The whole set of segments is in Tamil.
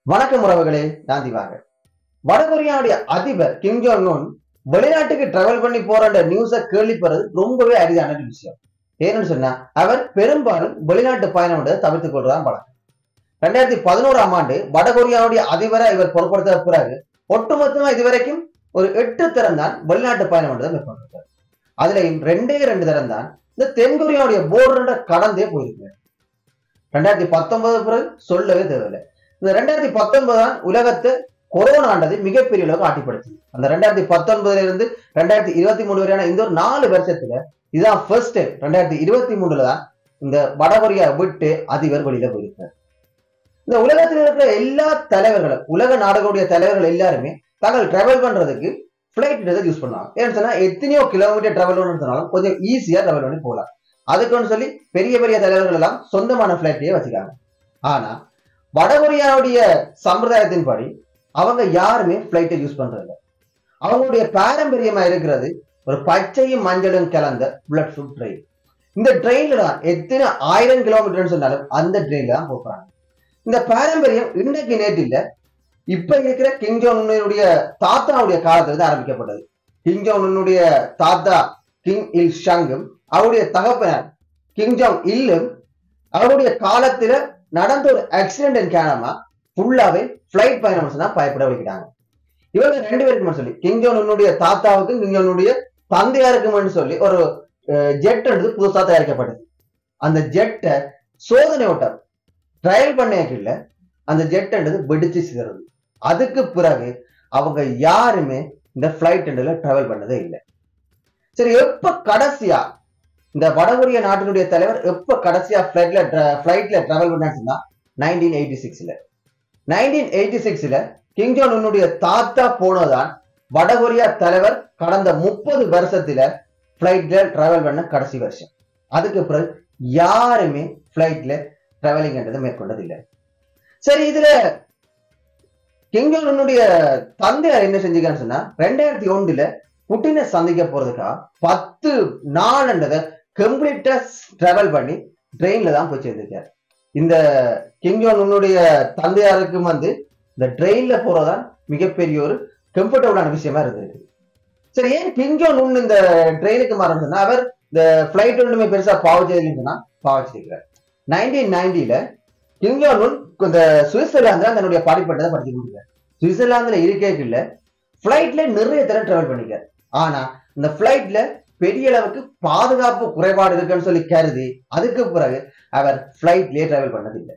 வணக்கம் உறவுகளே நான் திவாகர் வடகொரியாவுடைய அதிபர் கிம் ஜோங் உன் வெளிநாட்டுக்கு டிராவல் பண்ணி போற நியூஸை கேள்விப்படுறது ரொம்பவே அரிதான ஒரு விஷயம் ஏன்னு சொன்னா அவர் பெரும்பாலும் வெளிநாட்டு பயணம் தவிர்த்துக் கொள்றதான் பழக்கம் ரெண்டாயிரத்தி பதினோராம் ஆண்டு வடகொரியாவுடைய அதிபரை இவர் பொருட்படுத்த பிறகு ஒட்டுமொத்தமா இதுவரைக்கும் ஒரு எட்டு தரம் தான் வெளிநாட்டு பயணம் மேற்கொண்டிருக்கார் அதுலயும் ரெண்டே ரெண்டு தரம் தான் இந்த தென்கொரியாவுடைய போர்டர் கடந்தே போயிருக்கு ரெண்டாயிரத்தி பத்தொன்பது பிறகு சொல்லவே தேவையில்லை இந்த ரெண்டாயிரத்தி பத்தொன்பது தான் உலகத்தை கொரோனாண்டது மிகப்பெரிய அளவுக்கு ஆட்டிப்படுச்சு அந்த ரெண்டாயிரத்தி பத்தொன்பதுல இருந்து ரெண்டாயிரத்தி இருபத்தி மூணு வரையான இந்த ஒரு நாலு வருஷத்துல இதுதான் ஃபர்ஸ்ட் டைம் ரெண்டாயிரத்தி இருபத்தி மூணுல தான் இந்த வடகொரியா விட்டு அதிபர் வெளியில போயிருக்கார் இந்த உலகத்தில் இருக்கிற எல்லா தலைவர்களும் உலக நாடுகளுடைய தலைவர்கள் எல்லாருமே தாங்கள் டிராவல் பண்றதுக்கு பிளைட் யூஸ் பண்ணுவாங்க ஏன்னு சொன்னா எத்தனையோ கிலோமீட்டர் டிராவல் பண்ணாலும் கொஞ்சம் ஈஸியா டிராவல் பண்ணி போகலாம் அதுக்குன்னு சொல்லி பெரிய பெரிய தலைவர்கள் எல்லாம் சொந்தமான பிளைட்டையே வச்சுக்காங்க ஆனா வடகொரியாவுடைய சம்பிரதாயத்தின்படி அவங்க யாருமே பிளைட்டை யூஸ் பண்றது இல்ல அவங்களுடைய பாரம்பரியமா இருக்கிறது ஒரு பச்சையும் மஞ்சளும் கலந்த பிளட் ஃபுட் ட்ரெயின் இந்த ட்ரெயின்ல தான் எத்தனை ஆயிரம் கிலோமீட்டர்னு சொன்னாலும் அந்த ட்ரெயின்ல தான் போறாங்க இந்த பாரம்பரியம் இன்றைக்கு நேற்று இல்ல இப்ப இருக்கிற கிங் ஜோன் உன்னுடைய தாத்தாவுடைய காலத்துல இருந்து ஆரம்பிக்கப்பட்டது கிங் ஜோன் உன்னுடைய தாத்தா கிங் இல் ஷங்கும் அவருடைய தகப்பனர் கிங் ஜோங் இல்லும் அவருடைய காலத்துல நடந்த ஒரு ஆக்சிடென்ட் காரணமா ஃபுல்லாவே பிளைட் பயணம் தான் பயப்பட வைக்கிறாங்க இவங்க ரெண்டு பேருக்குமே சொல்லி கிங் ஜோன் உன்னுடைய தாத்தாவுக்கும் கிங் ஜோனுடைய தந்தையாருக்கும்னு சொல்லி ஒரு ஜெட் எடுத்து புதுசா தயாரிக்கப்பட்டது அந்த ஜெட்டை சோதனை ஓட்டம் ட்ரையல் பண்ணல அந்த ஜெட் என்றது வெடிச்சு சிதறது அதுக்கு பிறகு அவங்க யாருமே இந்த பிளைட் எண்டில் டிராவல் பண்ணதே இல்லை சரி எப்ப கடைசியா இந்த வடகொரிய நாட்டினுடைய தலைவர் எப்ப கடைசியா பிளைட்ல பிளைட்ல டிராவல் பண்ணாச்சுன்னா நைன்டீன் எயிட்டி சிக்ஸ்ல நைன்டீன் எயிட்டி சிக்ஸ்ல கிங் ஜோன் உன்னுடைய தாத்தா போனதான் வடகொரியா தலைவர் கடந்த முப்பது வருஷத்துல பிளைட்ல டிராவல் பண்ண கடைசி வருஷம் அதுக்கு பிறகு யாருமே பிளைட்ல டிராவலிங் மேற்கொண்டது இல்லை சரி இதுல கிங் ஜோன் உன்னுடைய தந்தையார் என்ன செஞ்சுக்கான்னு சொன்னா ரெண்டாயிரத்தி ஒன்றுல புட்டினை சந்திக்க போறதுக்கா பத்து நாள்ன்றத கம்ப்ளீட்டா டிராவல் பண்ணி ட்ரெயின்ல தான் போய் சேர்ந்திருக்காரு இந்த கிங் ஜோன் உன்னுடைய தந்தையாருக்கும் வந்து இந்த ட்ரெயின்ல போறதான் மிகப்பெரிய ஒரு கம்ஃபர்டபுளான விஷயமா இருந்திருக்கு சரி ஏன் கிங் ஜோன் உன் இந்த ட்ரெயினுக்கு மாறணும் சொன்னா அவர் இந்த பிளைட் ஒன்றுமே பெருசா பாவச்சது சொன்னா பாவச்சிருக்கிறார் நைன்டீன் நைன்டில கிங் ஜோன் உன் இந்த சுவிட்சர்லாந்துல தன்னுடைய பாடிப்பட்டதை படிச்சு கொடுக்குறாரு சுவிட்சர்லாந்துல இருக்கே இல்ல பிளைட்ல நிறைய தடவை டிராவல் பண்ணிக்காரு ஆனா இந்த பிளைட்ல பெரிய அளவுக்கு பாதுகாப்பு குறைபாடு இருக்குன்னு சொல்லி கருதி அதுக்கு பிறகு அவர் பிளைட்லயே டிராவல் பண்ணதில்லை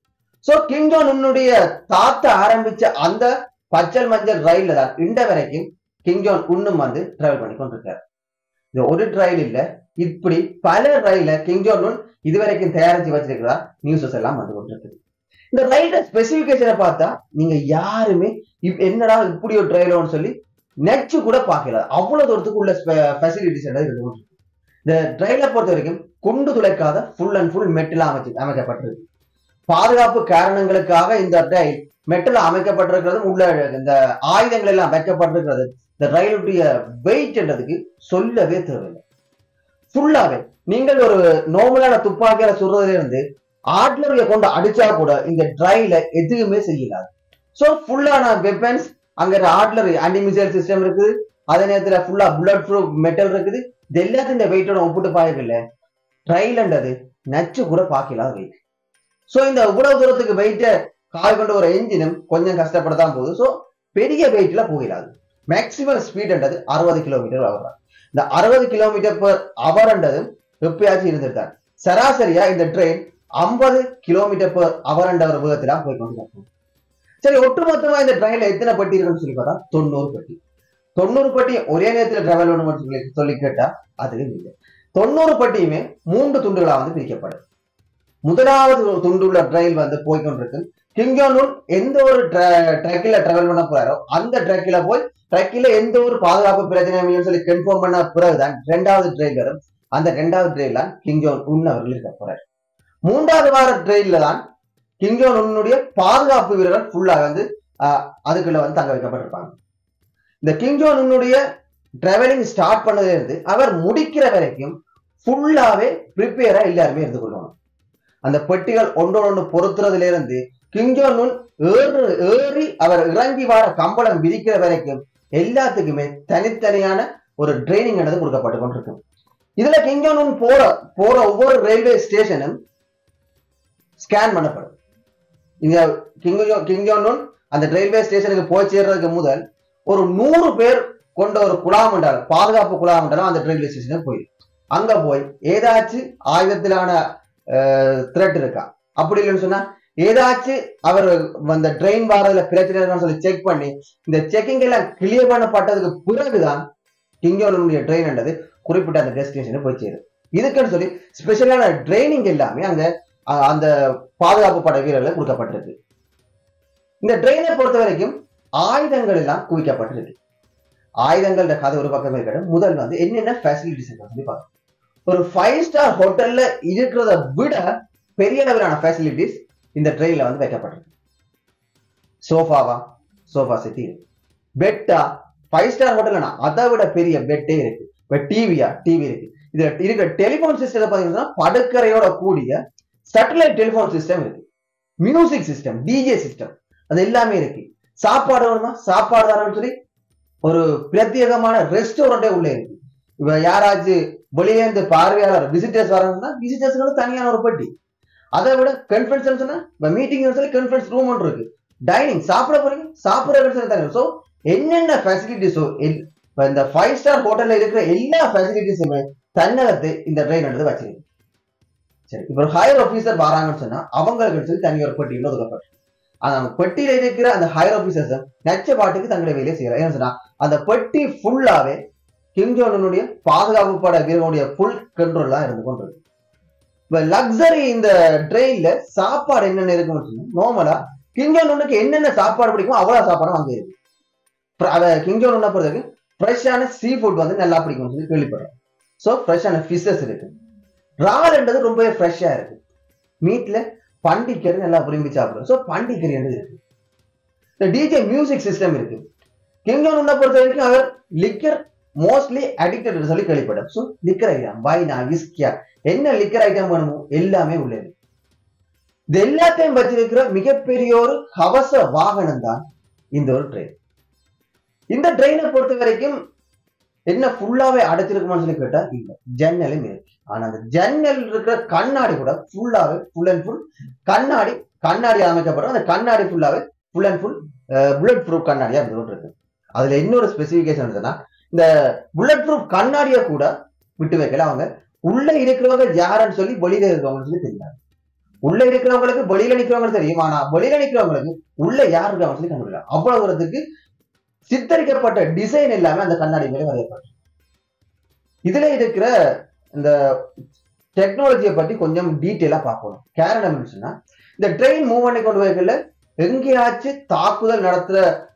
சோ கிங் ஜோன் உன்னுடைய தாத்த ஆரம்பிச்ச அந்த பச்சல் மஞ்சள் ரயில்ல தான் இண்ட வரைக்கும் கிங் ஜோன் உன்னும் வந்து டிராவல் பண்ணி கொண்டிருக்காரு இது ஒரு ரயில் இல்ல இப்படி பல ரயில கிங் ஜோன் உன் இதுவரைக்கும் தயாரிச்சு வச்சிருக்கிறதா நியூஸஸ் எல்லாம் வந்து கொண்டிருக்குது இந்த ரயில ஸ்பெசிபிகேஷனை பார்த்தா நீங்க யாருமே என்னடா இப்படி ஒரு ரயிலோன்னு சொல்லி நெச்சு கூட பார்க்கல அவ்வளவு தூரத்துக்கு உள்ள ஃபெசிலிட்டிஸ் இருந்து இந்த ரயிலை பொறுத்த வரைக்கும் குண்டு துளைக்காத ஃபுல் அண்ட் ஃபுல் மெட்டில் அமைச்சு அமைக்கப்பட்டிருக்கு பாதுகாப்பு காரணங்களுக்காக இந்த ரயில் மெட்டில் அமைக்கப்பட்டிருக்கிறது உள்ள இந்த ஆயுதங்கள் எல்லாம் வைக்கப்பட்டிருக்கிறது இந்த ரயிலுடைய வெயிட்ன்றதுக்கு சொல்லவே தேவையில்லை ஃபுல்லாவே நீங்கள் ஒரு நார்மலான துப்பாக்கியில சுடுறதுல இருந்து ஆட்லரிய கொண்டு அடிச்சா கூட இந்த ட்ரைல எதுவுமே செய்யலாது ஸோ ஃபுல்லான வெப்பன்ஸ் அங்க ஆட்லரி ஆன்டி மிசைல் சிஸ்டம் இருக்குது அதே நேரத்துல ஃபுல்லா புல்லட் ப்ரூஃப் மெட்டல் இருக்குது இது எல்லாத்தையும் இந்த வெயிட்டோட ஒப்பிட்டு பாயக்கல ட்ரைலன்றது நச்சு கூட பார்க்கலாம் வெயிட் ஸோ இந்த இவ்வளவு தூரத்துக்கு வெயிட்டை காய் கொண்ட ஒரு என்ஜினும் கொஞ்சம் கஷ்டப்படத்தான் போகுது ஸோ பெரிய வெயிட்ல போயிடாது மேக்சிமம் ஸ்பீட்ன்றது அறுபது கிலோமீட்டர் அவர் இந்த அறுபது கிலோமீட்டர் பர் அவர்ன்றது எப்பயாச்சும் இருந்திருக்காரு சராசரியா இந்த ட்ரெயின் ஐம்பது கிலோமீட்டர் பர் அவர்ன்ற ஒரு வேகத்துல போய் கொண்டு சரி ஒட்டுமொத்தமா இந்த ட்ரெயின்ல எத்தனை பட்டி இருக்குன்னு சொல்லி பார்த்தா தொண்ணூறு பட்டி தொண்ணூறு பட்டி ஒரே நேரத்தில் டிராவல் பண்ணணும்னு சொல்லி சொல்லி கேட்டா அதுவும் இல்லை தொண்ணூறு பட்டியுமே மூன்று துண்டுகளா வந்து பிரிக்கப்படும் முதலாவது துண்டு உள்ள ட்ரெயின் வந்து போய்கொண்டிருக்கு கிங்கோனூன் எந்த ஒரு ட்ரக்கில் டிராவல் பண்ண போறாரோ அந்த ட்ரக்கில போய் ட்ரக்கில எந்த ஒரு பாதுகாப்பு பிரச்சனையும் சொல்லி கன்ஃபார்ம் பண்ண பிறகுதான் ரெண்டாவது ட்ரெயின் வரும் அந்த ரெண்டாவது ட்ரெயின்ல தான் கிங்ஜோன் உன் அவர்கள் இருக்க போறாரு மூன்றாவது வார ட்ரெயின்ல தான் கிங்ஜோன் உன்னுடைய பாதுகாப்பு வீரர்கள் ஃபுல்லா வந்து அதுக்குள்ள வந்து தங்க வைக்கப்பட்டிருப்பாங்க இந்த கிங்ஜோன் உன்னுடைய டிராவலிங் ஸ்டார்ட் பண்ணதுல இருந்து அவர் முடிக்கிற வரைக்கும் ஃபுல்லாவே ப்ரிப்பேரா எல்லாருமே இருந்து கொள்ளணும் அந்த பெட்டிகள் ஒன்றோடு ஒன்று பொருத்துறதுல இருந்து கிங்ஜோன் உன் ஏறு ஏறி அவர் இறங்கி வர கம்பளம் விதிக்கிற வரைக்கும் எல்லாத்துக்குமே தனித்தனியான ஒரு ட்ரைனிங் ஆனது கொடுக்கப்பட்டு கொண்டிருக்கும் இதுல கிங்ஜோன் உன் போற போற ஒவ்வொரு ரயில்வே ஸ்டேஷனும் ஸ்கேன் பண்ணப்படும் இங்க கிங்ஜோ கிங்ஜோன் உன் அந்த ரயில்வே ஸ்டேஷனுக்கு போய் சேர்றதுக்கு முதல் ஒரு நூறு பேர் கொண்ட ஒரு குழாம் என்றாலும் பாதுகாப்பு குழாம் என்றாலும் அந்த ரயில்வே ஸ்டேஷனுக்கு போய் அங்க போய் ஏதாச்சும் ஆயுதத்திலான த்ரெட் இருக்கா அப்படி இல்லைன்னு சொன்னா ஏதாச்சும் அவர் அந்த ட்ரெயின் வாரதுல பிரச்சனை இருக்கான்னு சொல்லி செக் பண்ணி இந்த செக்கிங் எல்லாம் கிளியர் பண்ணப்பட்டதுக்கு பிறகுதான் கிங்கோனுடைய ட்ரெயின் என்றது குறிப்பிட்ட அந்த டெஸ்டினேஷனுக்கு போய் சேரும் இதுக்குன்னு சொல்லி ஸ்பெஷலான ட்ரைனிங் எல்லாமே அங்க அஹ், அந்த பாதுகாப்பு படை வீரர்களுக்கு கொடுக்கப்பட்டிருக்கு இந்த ட்ரெயினை பொறுத்த வரைக்கும் ஆயுதங்கள் எல்லாம் குவிக்கப்பட்டிருக்கு ஆயுதங்களோட கதை ஒரு பக்கம் இருக்கட்டும் முதல் வந்து என்னென்ன ஃபெசிலிட்டிஸ் இருக்கு சொல்லி பார்க்கலாம் ஒரு ஃபைவ் ஸ்டார் ஹோட்டல்ல இருக்கிறத விட பெரிய அளவிலான ஃபெசிலிட்டிஸ் இந்த ட்ரெயின்ல வந்து வைக்கப்பட்டிருக்கு சோஃபாவா சோஃபா செட்டி இருக்கு பெட்டா ஃபைவ் ஸ்டார் ஹோட்டல்னா அதை விட பெரிய பெட்டே இருக்கு இப்ப டிவியா டிவி இருக்கு இதுல இருக்கிற டெலிபோன் சிஸ்டத்தை பாத்தீங்கன்னா படுக்கறையோட கூடிய சேட்டலைட் டெலிபோன் சிஸ்டம் இருக்கு மியூசிக் சிஸ்டம் டிஜே சிஸ்டம் அது எல்லாமே இருக்கு சாப்பாடு வேணுமா சாப்பாடு தரணும்னு சொல்லி ஒரு பிரத்யேகமான ரெஸ்டாரண்டே உள்ள இருக்கு இப்ப யாராச்சும் வெளியே இருந்து பார்வையாளர் விசிட்டர்ஸ் வராங்கன்னா விசிட்டர்ஸ்க்கு தனியான ஒரு பெட்டி அதை விட கான்ஃபரன்ஸ் சொன்னா இப்ப மீட்டிங் சொல்லி கான்ஃபரன்ஸ் ரூம் ஒன்று இருக்கு டைனிங் சாப்பிட போறீங்க சாப்பிட தனி ஸோ என்னென்ன ஃபெசிலிட்டிஸோ இப்ப இந்த ஃபைவ் ஸ்டார் ஹோட்டல்ல இருக்கிற எல்லா ஃபெசிலிட்டிஸுமே தன்னகத்து இந்த ட்ரெயின் எடுத்து வச்சிருக்கு சரி இப்போ ஹையர் ஆஃபீஸர் வராங்கன்னு சொன்னா அவங்களுக்கு சொல்லி தனி ஒரு பெட்டியில் ஒதுக்கப்பட்டு அந்த பெட்டியில இருக்கிற அந்த ஹையர் ஆஃபீஸர்ஸ் நச்ச பாட்டுக்கு தங்களுடைய வேலையை செய்யறாங்க ஏன்னு சொன்னா அந்த பெட்டி ஃபுல்லாவே கிம் ஜோனுடைய பாதுகாப்பு பட வீரனுடைய ஃபுல் கண்ட்ரோல் தான் இருந்து கொண்டிருக்கு இப்ப லக்ஸரி இந்த ட்ரெயின்ல சாப்பாடு என்னென்ன இருக்குன்னு சொன்னா நார்மலா கிங் ஜோனுக்கு என்னென்ன சாப்பாடு பிடிக்கும் அவ்வளவு சாப்பாடு அங்க இருக்கு அப்புறம் அத கிங் ஜோன் பொறுத்தவரைக்கும் ஃப்ரெஷ்ஷான சீ ஃபுட் வந்து நல்லா பிடிக்கும்னு சொல்லி கேள்விப்படுறேன் ஸோ ஃப்ரெஷ்ஷான ஃபிஷஸ் இருக்கு இறால்ன்றது ரொம்பவே ஃப்ரெஷ்ஷா இருக்கு மீட்ல பண்டிக்கறி நல்லா விரும்பி சாப்பிடுறோம் ஸோ பண்டிக்கறி என்றது இருக்கு இந்த டிஜே மியூசிக் சிஸ்டம் இருக்கு கிங் ஜோன் பொறுத்த வரைக்கும் அவர் லிக்கர் மோஸ்ட்லி அடிக்டட் சொல்லி கேள்விப்படும் ஸோ லிக்கர் ஐட்டம் வைனா விஸ்கியா என்ன லிக்கர் ஐட்டம் வேணுமோ எல்லாமே உள்ளது இது எல்லாத்தையும் வச்சிருக்கிற மிகப்பெரிய ஒரு கவச வாகனம் தான் இந்த ஒரு ட்ரெயின் இந்த ட்ரெயினை பொறுத்த வரைக்கும் என்ன ஃபுல்லாவே அடைச்சிருக்குமான்னு சொல்லி கேட்டா இல்ல ஜன்னலும் இருக்கு ஆனா அந்த ஜன்னல் இருக்கிற கண்ணாடி கூட ஃபுல்லாவே ஃபுல் அண்ட் ஃபுல் கண்ணாடி கண்ணாடி அமைக்கப்படும் அந்த கண்ணாடி ஃபுல்லாவே full and full bullet proof கண்ணாடியா இருந்து இருக்கு அதுல இன்னொரு ஸ்பெசிபிகேஷன் இருந்ததுன்னா இந்த புல்லட் ப்ரூஃப் கண்ணாடியை கூட விட்டு வைக்கல அவங்க உள்ள இருக்கிறவங்க யாருன்னு சொல்லி வெளியில இருக்கிறவங்க சொல்லி தெரியாது உள்ள இருக்கிறவங்களுக்கு வெளியில நிக்கிறவங்களுக்கு தெரியும் ஆனா வெளியில நிக்கிறவங்களுக்கு உள்ள யார் இருக்காங்க சொல்லி கண்டுபிடிக்கல அவ்வளவு தூரத்துக்கு சித்தரிக்கப்பட்ட டிசைன் எல்லாமே அந்த கண்ணாடி மேலே வரையப்பட்டு இதுல இருக்கிற இந்த டெக்னாலஜியை பத்தி கொஞ்சம் டீட்டெயிலா பார்க்கணும் காரணம் என்னன்னு சொன்னா இந்த ட்ரெயின் மூவ் பண்ணி கொண்டு போய்க்கல எங்கேயாச்சும் தாக்குதல் நடத்துற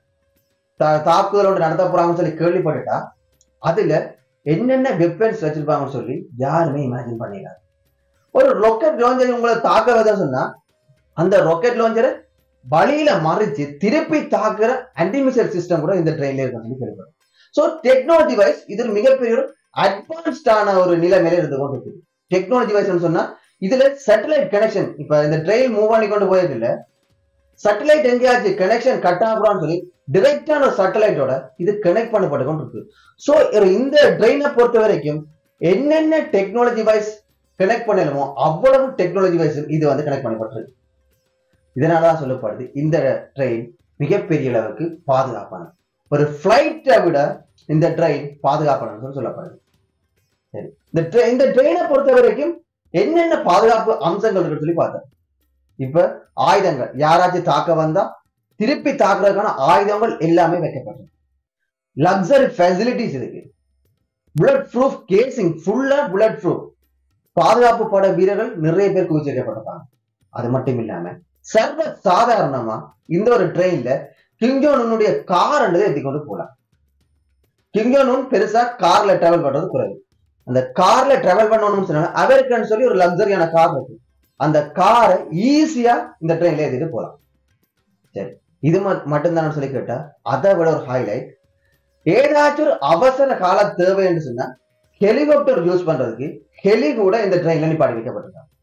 தா- தாக்குதல் ஒன்று நடத்த போறாங்கன்னு சொல்லி கேள்விப்பட்டுட்டா அதுல என்னென்ன வெப்பன்ஸ் வச்சிருப்பாங்கன்னு சொல்லி யாருமே இமேஜின் பண்ணிடாது ஒரு ராக்கெட் லாஞ்சர் உங்களை தாக்க வருதுன்னு சொன்னா அந்த ராக்கெட் லாஞ்சரை வழியில மறிச்சு திருப்பி தாக்குற அன்டிமிசைல் சிஸ்டம் கூட இந்த ட்ரெயின்ல இருக்குன்னு சொல்லி கேள்விப்படும் ஸோ டெக்னாலஜி வைஸ் இது ஒரு மிகப்பெரிய ஒரு அட்வான்ஸ்டான ஒரு நிலைமையில இருந்து கொண்டு இருக்குது டெக்னாலஜி வைஸ் சொன்னா இதுல சேட்டலைட் கனெக்ஷன் இப்ப இந்த ட்ரெயின் மூவ் பண்ணி கொண்டு போயதில்ல சேட்டலைட் எங்கேயாச்சும் கனெக்ஷன் கட் ஆகுறான்னு சொல்லி டிரெக்டான ஒரு சேட்டலைட்டோட இது கனெக்ட் பண்ணப்பட்டு கொண்டு இருக்கு ஸோ இந்த ட்ரெயினை பொறுத்த வரைக்கும் என்னென்ன டெக்னாலஜி வைஸ் கனெக்ட் பண்ணணுமோ அவ்வளவு டெக்னாலஜி வைஸ் இது வந்து கனெக்ட் பண்ணப்பட்டிருக்கு இதனாலதான் சொல்லப்படுது இந்த ட்ரெயின் மிகப்பெரிய அளவுக்கு பாதுகாப்பானது ஒரு ஃபிளைட்டை விட இந்த ட்ரெயின் பாதுகாப்பானது சொல்லப்படுது சரி இந்த train- இந்த ட்ரெயினை பொறுத்த வரைக்கும் என்னென்ன பாதுகாப்பு அம்சங்கள் இருக்குன்னு சொல்லி பார்த்தேன் இப்ப ஆயுதங்கள் யாராச்சும் தாக்க வந்தா திருப்பி தாக்குறதுக்கான ஆயுதங்கள் எல்லாமே வைக்கப்பட்டிருக்கு லக்ஸரி ஃபெசிலிட்டிஸ் இருக்கு புல்லட் ப்ரூஃப் கேசிங் ஃபுல்லா புல்லட் ப்ரூஃப் பாதுகாப்பு பட வீரர்கள் நிறைய பேர் குவிச்சிருக்கப்பட்டிருக்காங்க அது மட்டும் இல்லாம சர்வ சாதாரணமா இந்த ஒரு ட்ரெயின்ல கிங்ஜோனுடைய கார் என்றதை ஏத்தி கொண்டு போகலாம் கிங்ஜோனும் பெருசா கார்ல டிராவல் பண்றது குறைவு அந்த கார்ல டிராவல் பண்ணணும்னு சொன்னா அமெரிக்கன் சொல்லி ஒரு லக்ஸரியான கார் இருக்கு அந்த காரை ஈஸியா இந்த ட்ரெயின்ல ஏத்திட்டு போகலாம் சரி இது மட்- மட்டும்தானு சொல்லி கேட்டா அதை விட ஒரு ஹைலைட் ஏதாச்சும் ஒரு அவசர கால தேவைன்னு சொன்னா ஹெலிகாப்டர் யூஸ் பண்றதுக்கு ஹெலி கூட இந்த ட்ரெயின்ல நிப்பாடி வைக்கப்பட்டிருக்காங்க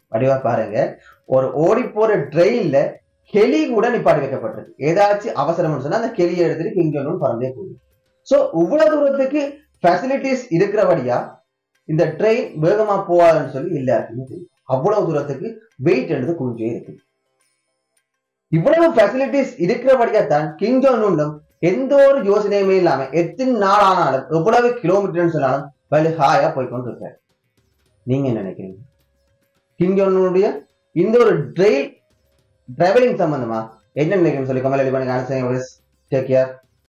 வடிவா பாருங்க ஒரு ஓடி போற ட்ரெயின்ல ஹெலி கூட நிப்பாட்டி வைக்கப்பட்டிருக்கு ஏதாச்சும் அவசரம்னு சொன்னா அந்த ஹெலியை எடுத்துட்டு கிங் ஜோன் பறந்தே போகுது சோ இவ்வளவு தூரத்துக்கு ஃபெசிலிட்டிஸ் இருக்கிறபடியா இந்த ட்ரெயின் வேகமா போவாதுன்னு சொல்லி எல்லாருக்குமே தெரியும் அவ்வளவு தூரத்துக்கு வெயிட் எடுத்து குவிஞ்சே இருக்கு இவ்வளவு ஃபெசிலிட்டிஸ் இருக்கிறபடியா தான் கிங் ஜோன் உண்டும் எந்த ஒரு யோசனையுமே இல்லாம எத்தனை நாள் ஆனாலும் எவ்வளவு கிலோமீட்டர்னு சொன்னாலும் வலி ஹாயா போய்கொண்டு இருக்காரு நீங்க என்ன நினைக்கிறீங்க கிங் ஜோனுடைய இந்த ஒரு ட்ரெயின் டிராவலிங் சம்பந்தமா என்ன நினைக்கிறீங்கன்னு சொல்லி கமல் அலி பண்ணி டேக் கேர்